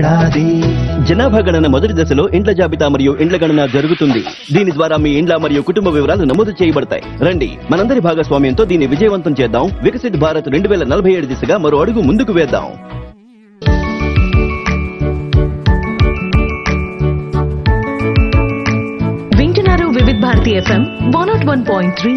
ఏడాది జనాభా గణన మొదటి దశలో ఇండ్ల జాబితా మరియు ఇండ్ల గణన జరుగుతుంది దీని ద్వారా మీ ఇండ్ల మరియు కుటుంబ వివరాలు నమోదు చేయబడతాయి రండి మనందరి భాగస్వామ్యంతో దీన్ని విజయవంతం చేద్దాం వికసిత్ భారత్ రెండు వేల నలభై ఏడు దిశగా మరో అడుగు ముందుకు వేద్దాం వింటున్నారు Vividh Bharati FM one not one point three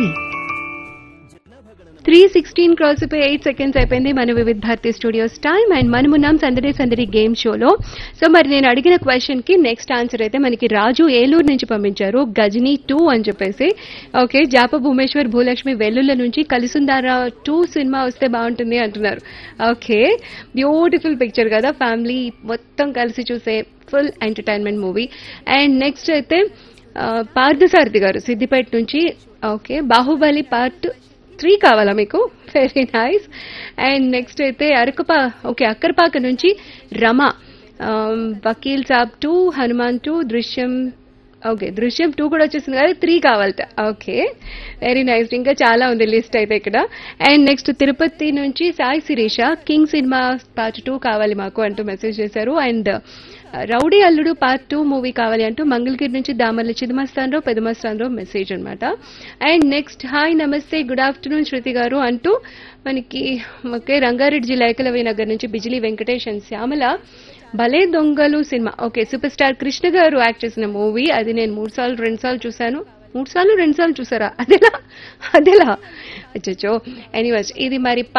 three sixteen cross అయిపోయి ఎయిట్ సెకండ్స్ అయిపోయింది మన Vividh Bharati studios time and మనమున్నాం సందడి సందడి గేమ్ షోలో సో మరి నేను అడిగిన క్వశ్చన్ కి నెక్స్ట్ ఆన్సర్ అయితే మనకి రాజు ఏలూరు నుంచి పంపించారు గజనీ టూ అని చెప్పేసి ఓకే జాప భూమేశ్వర్ భూలక్ష్మి వెల్లుల్ల నుంచి కలిసుందారా టూ సినిమా వస్తే బాగుంటుంది అంటున్నారు ఓకే బ్యూటిఫుల్ పిక్చర్ కదా ఫ్యామిలీ మొత్తం కలిసి చూసే full entertainment movie and next అయితే ఆ, పార్థసారథి గారు సిద్దిపేట నుంచి ఓకే బాహుబలి పార్ట్ త్రీ కావాలా మీకు వెరీ నైస్ అండ్ నెక్స్ట్ అయితే అరకపా ఓకే అక్కరపాక నుంచి రమ ఆమ్, Vakeel Saab two Hanuman two Drishyam okay Drishyam two కూడా వచ్చేసింది కదా త్రీ కావాలట ఓకే వెరీ నైస్ ఇంకా చాలా ఉంది లిస్ట్ అయితే ఇక్కడ అండ్ నెక్స్ట్ తిరుపతి నుంచి సాయి శిరీష కింగ్ సినిమా పార్ట్ టూ కావాలి మాకు అంటూ మెసేజ్ చేశారు and rowdy Alludu part two movie కావాలి అంటూ మంగళగిరి నుంచి దామర్ల చిదమస్తాన్రావు పెదమస్తాన్రావు మెసేజ్ అన్నమాట అండ్ నెక్స్ట్ హాయ్ నమస్తే గుడ్ ఆఫ్టర్నూన్ శృతి గారు అంటూ మనకి ఓకే రంగారెడ్డి జిల్లా ఏకలవ్య నగర్ నుంచి బిజిలీ వెంకటేష్ అండ్ శ్యామల భలే దొంగలు సినిమా ఓకే సూపర్ స్టార్ కృష్ణ గారు యాక్ట్ చేసిన మూవీ అది నేను మూడు సార్లు రెండు సార్లు చూశాను మూడు సార్లు రెండు సార్లు చూసారా అదేలా అదేలా అచ్చో ఎనీవేస్ ఇది మరి